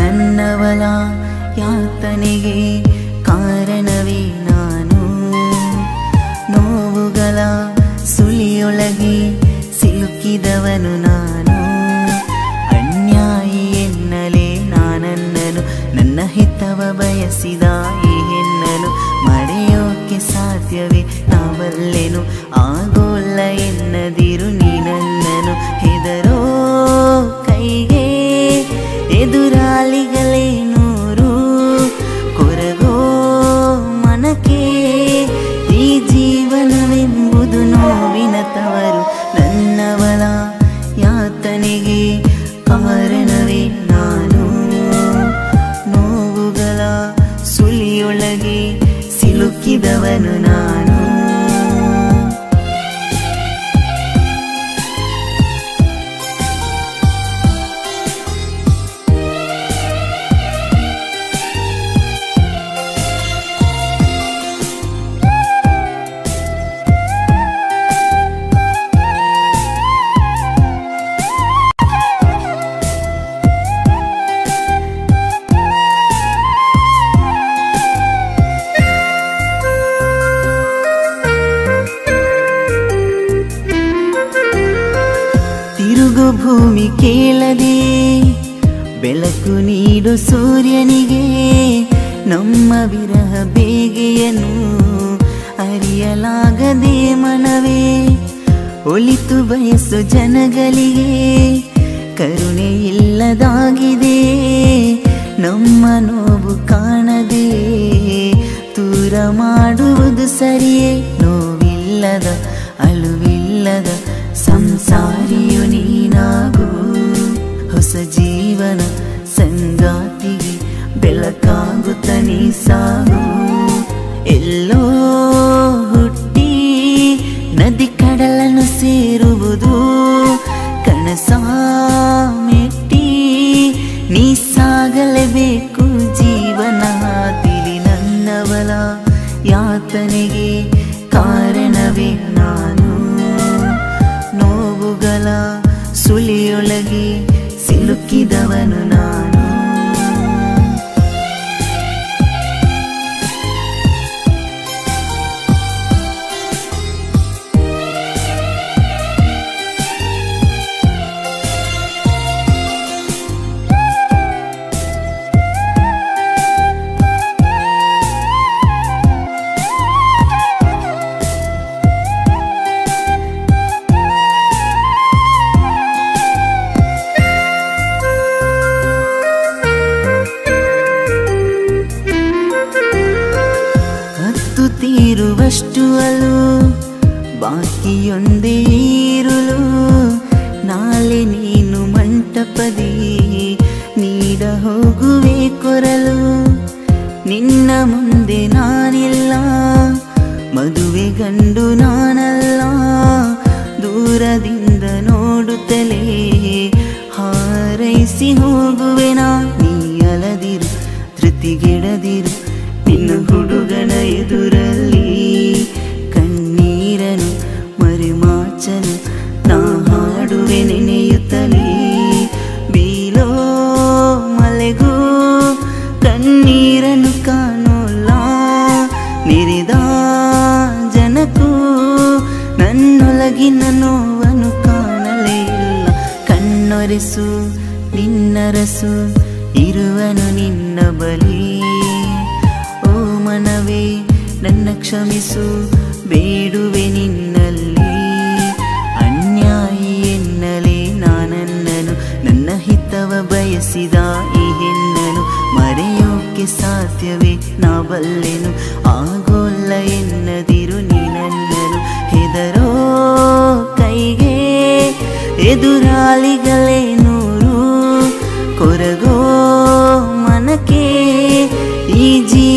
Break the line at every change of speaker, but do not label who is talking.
ನನ್ನವಲ ಯಾತನೆಗೆ ಕಾರಣವೇ ನಾನು ನೋವುಗಳ ಸುಳಿಯೊಳಗೆ ಸಿಲುಕಿದವನು ನಾನು ಅನ್ಯಾಯಿ ಎನ್ನಲೇ ನಾನನ್ನನು ನನ್ನ ಹಿತವ ಬಯಸಿದ ಈ ಹೆಣ್ಣನು ಮರೆಯೋಕೆ ಸಾಧ್ಯವೇ ನಾವಲ್ಲೆನು ಆಗೋಲ್ಲ ಎನ್ನದಿರು ನೀನನ್ನನು ಹೆದರೋ ಕೈಗೆ ಎದುರಾಳಿಗಳೇ ನೂರು ಕೊರಗೋ ಮನಕ್ಕೆ ಈ ಜೀವನವೆಂಬುದು ನೋವಿನ ತವರು ನನ್ನವಳ ಯಾತನೆಗೆ ಕಾರಣವೇ ನಾನು ನೋವುಗಳ ಸುಳಿಯೊಳಗೆ ಸಿಲುಕಿದವನು ನಾನು ತಿರುಗು ಭೂಮಿ ಕೇಳದೆ ಬೆಳಕು ನೀಡು ಸೂರ್ಯನಿಗೆ ನಮ್ಮ ವಿರಹ ಬೇಗೆಯನ್ನು ಅರಿಯಲಾಗದೆ ಮನವೇ ಒಳಿತು ಬಯಸು ಜನಗಳಿಗೆ ಕರುಣೆ ಇಲ್ಲದಾಗಿದೆ ನಮ್ಮ ನೋವು ಕಾಣದೆ ದೂರ ಮಾಡುವುದು ಸರಿಯೇ ನೋವಿಲ್ಲದ ಅಳುವಿಲ್ಲದ ಸಂಸಾರಿಯು ನೀನಾಗು ಹೊಸ ಜೀವನ ಸಂಗಾತಿಗೆ ಬೆಳಕಾಗುತ್ತ ನೀ ಸಾಗು ಎಲ್ಲೋ ಹುಟ್ಟಿ ನದಿ ಕಡಲನ್ನು ಸೇರುವುದು ಕನಸ ಮೆಟ್ಟಿ ನೀ ಸಾಗಲೇಬೇಕು ಜೀವನ ತಿಳಿ ನನ್ನವಲ ಯಾತನೆಗೆ ಕಾರಣವೇ ನಾನು ನೋವುಗಳ ಸುಳಿಯೊಳಗೆ ಸಿಲುಕಿದವನು ನಾನು ಹತ್ತು ತೀರುವಷ್ಟು ಅಲು ಬಾಕಿಯೊಂದೇ ಇರುಳು ನಾಳೆ ನೀನು ಮಂಟಪದಿ ನೀಡ ಹೋಗುವೆ ಕೊರಲು ನಿನ್ನ ಮುಂದೆ ನಾನಿಲ್ಲ ಮದುವೆ ಗಂಡು ನಾನಲ್ಲ ದೂರದಿಂದ ನೋಡುತ್ತಲೇ ಹಾರೈಸಿ ಹೋಗುವೆನಾ ನೀ ಅಲದಿರು ಧೃತಿಗೆಡದಿರು ನಿನ್ನ ಹುಡುಗನ ಎದುರಲ್ಲಿ ಕಣ್ಣೀರನು ಮರೆಮಾಚಲು ನಾ ಹಾಡುವೆ ನೆನೆಯುತ್ತಲೇ ಬೀಲೋ ಮಲೆಗೂ ಕಣ್ಣೀರನ್ನು ಕಾಣೋಲ್ಲ ನೆರೆದ ಜನಕ್ಕೂ ನನ್ನೊಳಗಿನ ನೋವನ್ನು ಕಾಣಲೇ ಇಲ್ಲ ಕಣ್ಣೊರೆಸು ನಿನ್ನರಸು ಇರುವನು ನಿನ್ನ ಬಳಿ ಓ ಮನವೇ ನನ್ನ ಕ್ಷಮಿಸು ಬೇಡುವೆ ನಿನ್ನಲ್ಲಿ ಅನ್ಯಾಯಿ ಎನ್ನಲೇ ನಾನನ್ನನು ನನ್ನ ಹಿತವ ಬಯಸಿದ ಈ ಹೆಣ್ಣನು ಮರೆಯೋಕೆ ಸಾಧ್ಯವೇ ನಾ ಬಲ್ಲೆನು ಆಗೋಲ್ಲ ಎನ್ನದಿರು ನೀನನ್ನನು ಹೆದರೋ ಕೈಗೆ ಎದುರಾಳಿಗಳೇ ನೂರು ಕೊರಗೋ ಮನಕ್ಕೆ ಈ ಜೀವ